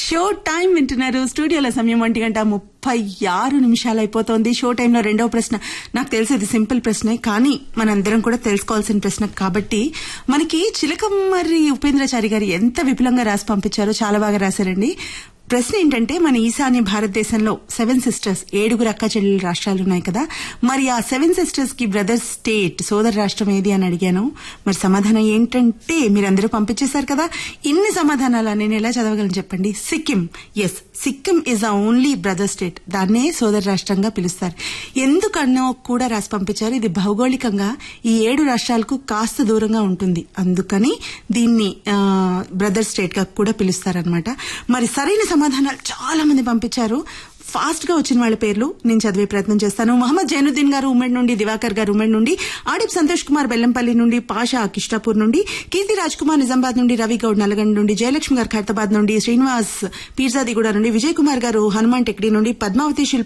show time వింటున్నారు స్టూడియోలో సమయం ఒంటి గంట ముప్పై ఆరు నిమిషాలు అయిపోతోంది షో టైంలో రెండవ ప్రశ్న నాకు తెలిసి ఇది సింపుల్ ప్రశ్నే కానీ మనందరం కూడా తెలుసుకోవాల్సిన ప్రశ్న కాబట్టి మనకి చిలకమ్మరి ఉపేంద్రచారి గారు ఎంత విపులంగా రాసి పంపించారో చాలా బాగా రాశారండి ప్రశ్న ఏంటంటే మన ఈశాన్య భారతదేశంలో సెవెన్ సిస్టర్స్ ఏడుగురు అక్క చెల్లెలు రాష్ట్రాలు ఉన్నాయి కదా మరి ఆ సెవెన్ సిస్టర్స్ కి బ్రదర్ స్టేట్ సోదర రాష్ట్రం ఏది అని అడిగాను మరి సమాధానం ఏంటంటే మీరందరూ పంపించేశారు కదా ఇన్ని సమాధానాలు నేను ఎలా చదవగలను చెప్పండి Sikkim yes Sikkim is a only brother state దాన్నే సోదర రాష్ట్రంగా పిలుస్తారు ఎందుకన్నో కూడా రాసి పంపించారు ఇది భౌగోళికంగా ఈ ఏడు రాష్ట్రాలకు కాస్త దూరంగా ఉంటుంది అందుకని దీన్ని బ్రదర్ స్టేట్ గా కూడా పిలుస్తారనమాట మరి సరైన సమాధానాలు చాలా మంది పంపించారు ఫాస్ట్ గా వచ్చిన వాళ్ళ పేర్లు నేను చదివే ప్రయత్నం చేస్తాను మహమ్మద్ జైనుద్దీన్ గారు ఉమ్మడి నుండి దివాకర్ గారు ఉమ్మడి నుండి ఆడిప్ సంతోష్ కుమార్ బెల్లంపల్లి నుండి పాషా కిష్టాపూర్ నుండి కీర్తి రాజ్ కుమార్ నిజామాబాద్ నుండి రవి గౌడ్ నల్గొండ నుండి జయలక్ష్మి గారు ఖైరతాబాద్ నుండి శ్రీనివాస్ పీర్జాదిగూడ నుండి విజయ్ కుమార్ గారు హనుమాన్ టెక్డీ నుండి పద్మావతి శిల్ప